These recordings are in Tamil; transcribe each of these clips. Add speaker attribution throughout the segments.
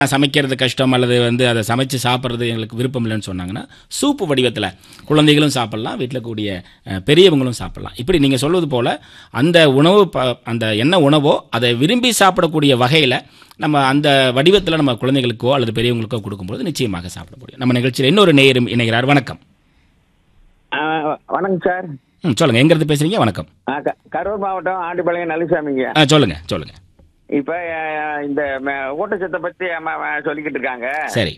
Speaker 1: சமைக்கிறது கஷ்டம் அல்லது வந்து அதை சமைச்சு சாப்பிட்றது எங்களுக்கு விருப்பம் இல்லைன்னு சொன்னாங்கன்னா சூப்பு வடிவத்தில் குழந்தைகளும் சாப்பிடலாம் வீட்டில் கூடிய அஹ், பெரியவங்களும் சாப்பிடலாம் இப்படி நீங்கள் சொல்வது போல் அந்த உணவு ப அந்த என்ன உணவோ அதை விரும்பி சாப்பிடக்கூடிய வகையில் நம்ம அந்த வடிவத்தில் நம்ம குழந்தைகளுக்கோ அல்லது பெரியவங்களுக்கோ கொடுக்கும்போது நிச்சயமாக சாப்பிட முடியும் நம்ம நிகழ்ச்சியில் இன்னொரு நேயரும் இணைகிறார் வணக்கம்
Speaker 2: ஆ, வணக்கம் சார்
Speaker 1: ம் சொல்லுங்கள் எங்கேருந்து பேசுகிறீங்க வணக்கம்
Speaker 2: ஆ, க- கரூர் மாவட்டம் ஆண்டிப்பாளையம் நல்லசாமிங்க
Speaker 1: ஆ சொல்லுங்கள் சொல்லுங்கள்
Speaker 2: இப்போ இந்த ம- ஊட்டச்சத்தை பற்றி அம்மா அம்மா சொல்லிக்கிட்டு இருக்காங்க
Speaker 1: சரி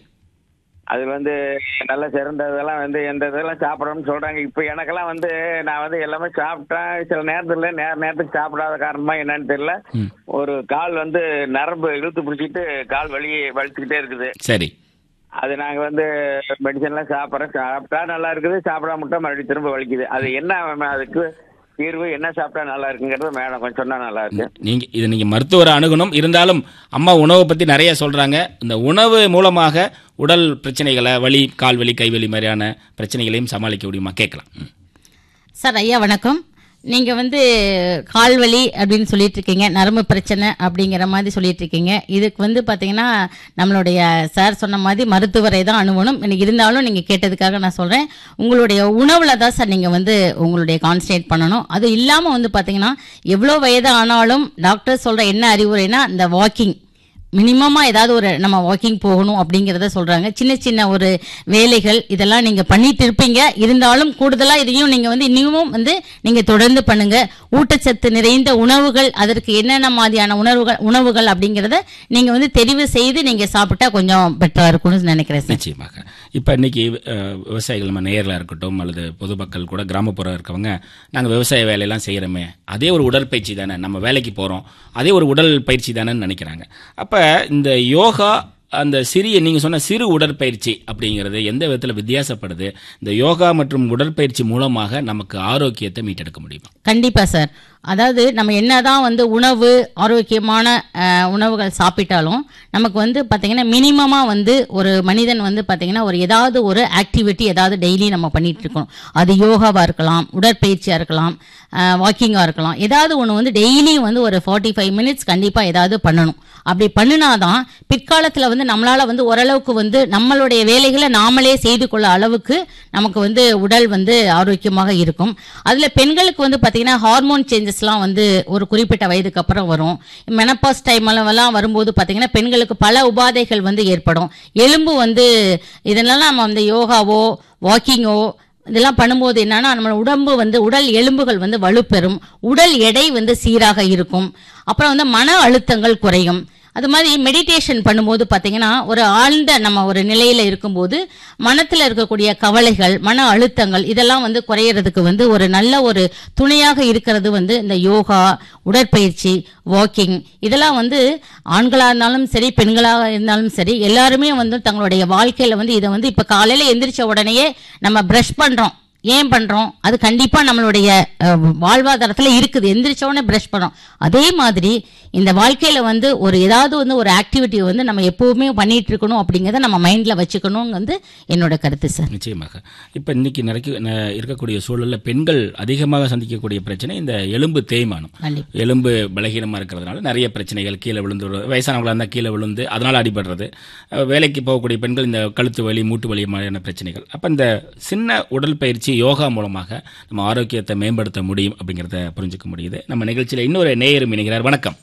Speaker 2: அது வந்து நல்ல சிறந்ததெல்லாம் வந்து எந்த இதெல்லாம் சாப்பிடணும்னு சொல்றாங்க இப்போ எனக்கெல்லாம் வந்து நான் வந்து எல்லாமே சாப்பிட்டேன் சில நேரத்தில் நேர நேரத்துக்கு சாப்பிடாத காரணமா என்னன்னு தெரியல
Speaker 1: ம்
Speaker 2: ஒரு கால் வந்து நரம்பு இழுத்து பிடிச்சிட்டு கால் வலி வலிச்சுக்கிட்டே இருக்குது
Speaker 1: சரி
Speaker 2: அது நாங்கள் வந்து மெடிசன்லாம் சாப்பிட்றோம் சாப்பிட்டா நல்லா இருக்குது சாப்பிடாம மட்டும் மறுபடியும் திரும்ப வலிக்குது அது என்ன ம- அதுக்கு தீர்வு என்ன சாப்பிட்டா நல்லா இருக்குங்கிறது மேடம் கொஞ்சம் சொன்னா நல்லா இருக்கு
Speaker 1: நீங்க இது நீங்க மருத்துவரை அணுகணும் இருந்தாலும் அம்மா உணவை பத்தி நிறைய சொல்றாங்க இந்த உணவு மூலமாக உடல் பிரச்சனைகளை வலி கால் வலி கைவலி மாதிரியான பிரச்சனைகளையும் சமாளிக்க முடியுமா கேட்கலாம் ம்.
Speaker 3: சார் ஐயா வணக்கம் நீங்கள் வந்து கால்வலி அப்படின்னு சொல்லிட்டு இருக்கீங்க நரம்பு பிரச்சனை அப்படிங்கிற மாதிரி சொல்லிட்டு இருக்கீங்க இதுக்கு வந்து பார்த்தீங்கன்னா நம்மளுடைய சார் சொன்ன மாதிரி மருத்துவரை தான் அணுகணும் எனக்கு இருந்தாலும் நீங்கள் கேட்டதுக்காக நான் சொல்கிறேன் உங்களுடைய உணவில் தான் சார் நீங்கள் வந்து உங்களுடைய கான்சன்ட்ரேட் பண்ணணும் அது இல்லாமல் வந்து பார்த்தீங்கன்னா எவ்வளோ வயது ஆனாலும் டாக்டர் சொல்கிற என்ன அறிவுரைனா இந்த வாக்கிங் மினிமமாக ஏதாவது ஒரு நம்ம வாக்கிங் போகணும் அப்படிங்கிறத சொல்கிறாங்க சின்ன சின்ன ஒரு வேலைகள் இதெல்லாம் நீங்கள் பண்ணிட்டு இருப்பீங்க இருந்தாலும் கூடுதலாக இதையும் நீங்கள் வந்து இன்னமும் வந்து நீங்கள் தொடர்ந்து பண்ணுங்க ஊட்டச்சத்து நிறைந்த உணவுகள் அதற்கு என்னென்ன மாதிரியான உணவுகள் உணவுகள் அப்படிங்கிறத நீங்கள் வந்து தெரிவு செய்து நீங்கள் சாப்பிட்டா கொஞ்சம் பெட்டராக இருக்கும்னு நினைக்கிறேன் சார்
Speaker 1: நிச்சயமாக இப்போ இன்னைக்கு அஹ், விவசாயிகள் நம்ம நேரில் இருக்கட்டும் அல்லது பொதுமக்கள் கூட கிராமப்புறம் இருக்கவங்க நாங்கள் விவசாய வேலையெல்லாம் செய்கிறோமே அதே ஒரு உடற்பயிற்சி தானே நம்ம வேலைக்கு போகிறோம் அதே ஒரு உடல் பயிற்சி தானேன்னு நினைக்கிறாங்க அப்போ இந்த யோகா அந்த சிறிய நீங்கள் சொன்ன சிறு உடற்பயிற்சி அப்படிங்கிறது எந்த விதத்தில் வித்தியாசப்படுது இந்த யோகா மற்றும் உடற்பயிற்சி மூலமாக நமக்கு ஆரோக்கியத்தை மீட்டெடுக்க முடியுமா
Speaker 3: கண்டிப்பா சார் அதாவது நம்ம என்னதான் வந்து உணவு ஆரோக்கியமான அஹ், உணவுகள் சாப்பிட்டாலும் நமக்கு வந்து பார்த்தீங்கன்னா மினிமமாக வந்து ஒரு மனிதன் வந்து பார்த்தீங்கன்னா ஒரு ஏதாவது ஒரு ஆக்டிவிட்டி ஏதாவது டெய்லி நம்ம பண்ணிட்டு இருக்கணும் அது யோகாவாக இருக்கலாம் உடற்பயிற்சியாக இருக்கலாம் வாக்கிங்காக இருக்கலாம் ஏதாவது ஒன்று வந்து டெய்லியும் வந்து ஒரு ஃபார்ட்டி ஃபைவ் மினிட்ஸ் கண்டிப்பாக ஏதாவது பண்ணணும் அப்படி பண்ணினாதான் பிற்காலத்தில் வந்து நம்மளால் வந்து ஓரளவுக்கு வந்து நம்மளுடைய வேலைகளை நாமளே செய்து கொள்ள அளவுக்கு நமக்கு வந்து உடல் வந்து ஆரோக்கியமாக இருக்கும் அதில் பெண்களுக்கு வந்து பார்த்தீங்கன்னா ஹார்மோன் சேஞ்சஸ்லாம் வந்து ஒரு குறிப்பிட்ட வயதுக்கு அப்புறம் வரும் மெனப்பாஸ் டைம் எல்லாம் வரும்போது பார்த்தீங்கன்னா பெண்களுக்கு பல உபாதைகள் வந்து ஏற்படும் எலும்பு வந்து இதெல்லாம் நம்ம வந்து யோகாவோ வாக்கிங்கோ இதெல்லாம் பண்ணும்போது என்னன்னா நம்ம உடம்பு வந்து உடல் எலும்புகள் வந்து வலுப்பெறும் உடல் எடை வந்து சீராக இருக்கும் அப்புறம் வந்து மன அழுத்தங்கள் குறையும் அது மாதிரி மெடிடேஷன் பண்ணும்போது பார்த்தீங்கன்னா ஒரு ஆழ்ந்த நம்ம ஒரு நிலையில இருக்கும்போது மனத்தில் இருக்கக்கூடிய கவலைகள் மன அழுத்தங்கள் இதெல்லாம் வந்து குறையிறதுக்கு வந்து ஒரு நல்ல ஒரு துணையாக இருக்கிறது வந்து இந்த யோகா உடற்பயிற்சி வாக்கிங் இதெல்லாம் வந்து ஆண்களாக இருந்தாலும் சரி பெண்களாக இருந்தாலும் சரி எல்லாருமே வந்து தங்களுடைய வாழ்க்கையில வந்து இதை வந்து இப்போ காலையில எந்திரிச்ச உடனேயே நம்ம ப்ரஷ் பண்றோம் ஏன் பண்றோம் அது கண்டிப்பா நம்மளுடைய அஹ், வாழ்வாதாரத்துல இருக்குது எந்திரிச்ச உடனே ப்ரஷ் பண்றோம் அதே மாதிரி இந்த வாழ்க்கையில வந்து ஒரு ஏதாவது வந்து ஒரு ஆக்டிவிட்டி வந்து நம்ம எப்பவுமே பண்ணிட்டு இருக்கணும் அப்படிங்கறத நம்ம மைண்ட்ல வச்சுக்கணும் வந்து என்னோட கருத்து சார்
Speaker 1: நிச்சயமாக இப்போ இன்னைக்கு நிறைய ந- இருக்கக்கூடிய சூழலில் பெண்கள் அதிகமாக சந்திக்கக்கூடிய பிரச்சனை இந்த எலும்பு தேய்மானம்
Speaker 3: கண்டிப்பா
Speaker 1: எலும்பு பலகீனமாக இருக்கிறதுனால நிறைய பிரச்சனைகள் கீழே விழுந்து விடுறது. வயசானவங்களா இருந்தால் கீழே விழுந்து அதனால் அடிபடுறது அஹ் வேலைக்கு போகக்கூடிய பெண்கள் இந்த கழுத்து வலி மூட்டு வலி மாதிரியான பிரச்சனைகள் அப்போ இந்த சின்ன உடல் பயிற்சி யோகா மூலமாக நம்ம ஆரோக்கியத்தை மேம்படுத்த முடியும் அப்படிங்கிறத புரிஞ்சுக்க முடியுது நம்ம நிகழ்ச்சியில் இன்னொரு நேயரும் இணைகிறார் வணக்கம்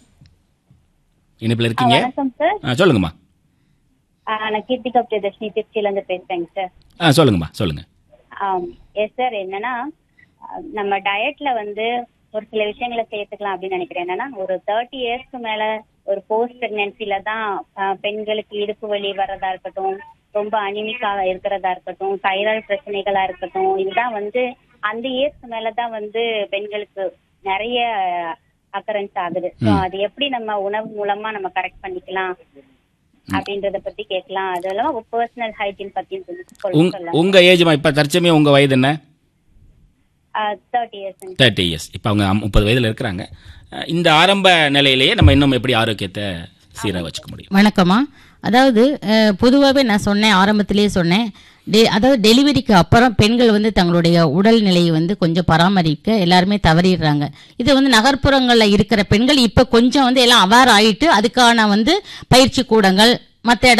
Speaker 1: இணைப்பில் இருக்கீங்க
Speaker 4: வணக்கம் சார்
Speaker 1: ஆ சொல்லுங்கம்மா
Speaker 4: ஆ, நான் கீர்த்திகா பிரியதர்ஷினி திருச்சியில இருந்து பேசுறேங்க சார்
Speaker 1: ஆ சொல்லுங்கம்மா சொல்லுங்க
Speaker 4: எஸ் சார் என்னன்னா ஆ, நம்ம டயட்ல வந்து ஒரு சில விஷயங்களை சேர்த்துக்கலாம் அப்படின்னு நினைக்கிறேன் என்னன்னா ஒரு தேர்ட்டி இயர்ஸ்க்கு மேல ஒரு போஸ்ட் பிரெக்னன்சில தான் ஆ, பெண்களுக்கு இடுப்பு வலி வர்றதா இருக்கட்டும் ரொம்ப அனிமிக்கா இருக்கிறதா இருக்கட்டும் தைராய்டு பிரச்சனைகளா இருக்கட்டும் இதுதான் வந்து அந்த இயர்ஸ்க்கு மேலதான் வந்து பெண்களுக்கு நிறைய அக்கரன்ஸ் ஆகுது ஸோ அது எப்படி நம்ம உணவு மூலமா நம்ம கரெக்ட் பண்ணிக்கலாம் அப்படின்றத பத்தி கேட்கலாம் அது இல்லாம பர்சனல் ஹைஜீன் பத்தியும் கொஞ்சம்
Speaker 1: உங்
Speaker 4: சொல்லலாம்
Speaker 1: உங்கள் ஏஜ்மா இப்போ தற்சமயம் உங்கள் வயது என்ன
Speaker 4: தேர்ட்டி இயர்ஸ்
Speaker 1: தேர்ட்டி இயர்ஸ் இப்போ அவங்க முப்பது வயதில் இருக்கிறாங்க அஹ் இந்த ஆரம்ப நிலையிலேயே நம்ம இன்னும் எப்படி ஆரோக்கியத்தை சீராக வச்சுக்க முடியும்
Speaker 3: வணக்கம்மா அதாவது பொதுவாகவே நான் சொன்னேன் ஆரம்பத்திலேயே சொன்னேன் டெ அதாவது டெலிவரிக்கு அப்புறம் பெண்கள் வந்து தங்களுடைய உடல்நிலையை வந்து கொஞ்சம் பராமரிக்க எல்லாருமே தவறிடுறாங்க இது வந்து நகர்ப்புறங்களில் இருக்கிற பெண்கள் இப்போ கொஞ்சம் வந்து எல்லாம் அவேர் ஆயிட்டு அதுக்கான வந்து பயிற்சி கூடங்கள் மற்ற